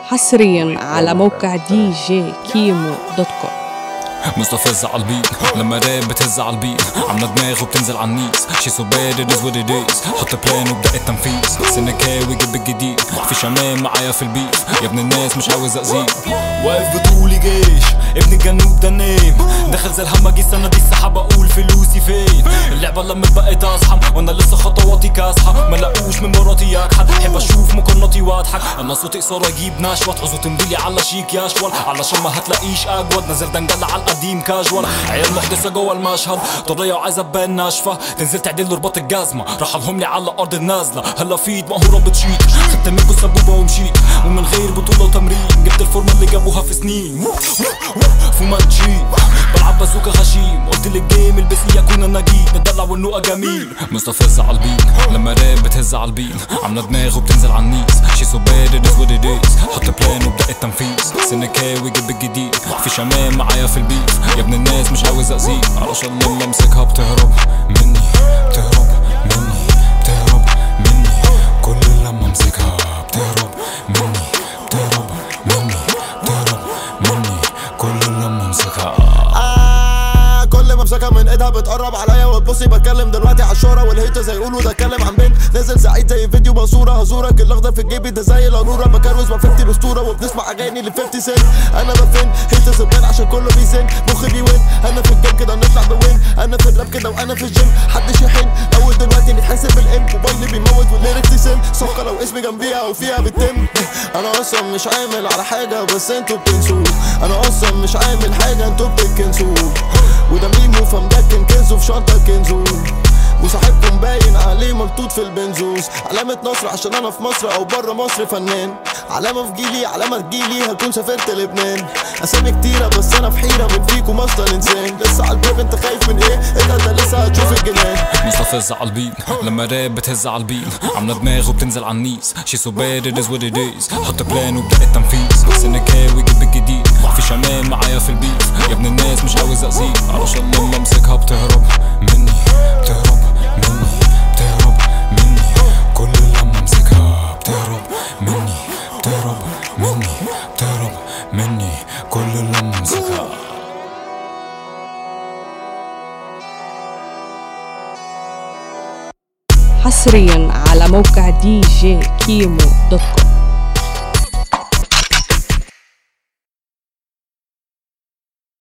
حصريا على موقع دي جي كيمو دوت كوم مستفز على البيت لما راب بتهز على البيت عاملة دماغ وبتنزل على النيس شي سو باد ات از وات ات از حط بلان وبدأ التنفيذ سنكاوي جيب الجديد في شمام معايا في البيت يا ابن الناس مش عاوز اذيك واقف بطولي جيش ابن الجنوب ده نايم دخل زي الهمجي السنة دي السحاب اقول فلوسي فين اللعبة لما بقيت اصحى وانا لسه خطواتي كاسحة ما لاقوش من مراتي اكحد حب اشوف مقارناتي واضحك انا صوتي قصير اجيب نشوة تعوزوا تمضيلي على شيك يا شوال علشان ما هتلاقيش اجود نزل دنجل على القديم كاجوال عيال محدثة جوه المشهد طرية وعايزة تبان ناشفة تنزل تعدل له رباط الجزمة راح لهم لي على ارض النازلة هلا فيد مقهورة بتشيت خدت منكم سبوبة ومشيت ومن غير بطولة وتمرين جبت الفورمة اللي جابوها في سنين فومانشي بلعب بازوكا غشيم قلت للجيم البسي يكون انا جيت ندلع والنوقة جميل مستفز على البيت لما راب بتهز على البيت عاملة دماغ وبتنزل على النيس شي سو باد ات از وات ات از حط بلان وبدأ التنفيذ سنكاوي جيب الجديد في شمام معايا في البيت يا ابن الناس مش عاوز اذيك علشان لما امسكها بتهرب مني بتهرب مني بتهرب مني كل لما امسكها بتهرب مني بتهرب مني بتهرب مني كل لما امسكها آه كل ما امسكها من ايدها بتقرب عليا وتبصي بتكلم دلوقتي على الشهرة والهيتة زي يقولوا ده اتكلم عن بنت نازل سعيد زي فيديو منصورة هزورك الاخضر في جيبي ده زي القارورة بكروز ما فهمتي الاسطورة وبنسمع اغاني ل 50 سنت انا بفن هيتة زبال عشان كله بيزن مخي بيوين انا في الجيم كده نطلع بوين انا في الراب كده وانا في الجيم حدش يحن اول دلوقتي نتحاسب بالام موبايلي بيموت والليركس تسن سكر لو اسمي جنبيها او فيها بتتم انا اصلا مش عامل على حاجة بس انتوا بتنسوا انا اصلا مش عامل حاجة انتوا بتكنسوا وده ميمو فمدكن كنزو في شنطة كنزو وصاحبكم باين عليه ملطوط في البنزوس علامة نصر عشان انا في مصر او بره مصر فنان علامة في جيلي علامة تجيلي هكون سافرت لبنان اسامي كتيرة بس انا في حيرة من فيكم اصلا انسان لسه على الباب انت خايف من ايه انت ده لسه هتشوف الجنان مستفز على البيت لما راب بتهز على البيت عاملة دماغ وبتنزل على النيس شي سو باد ات از وات ات از حط بلان وبدأ التنفيذ سنكاوي جيب الجديد في شمام معايا في البيت يا ابن الناس مش عاوز اذيك علشان لما امسكها بتهرب مني بتهرب مني بتهرب مني كل لما امسكها بتهرب مني بتهرب مني بتهرب مني كل لما امسكها حصريا على موقع دي جي كيمو دوت كوم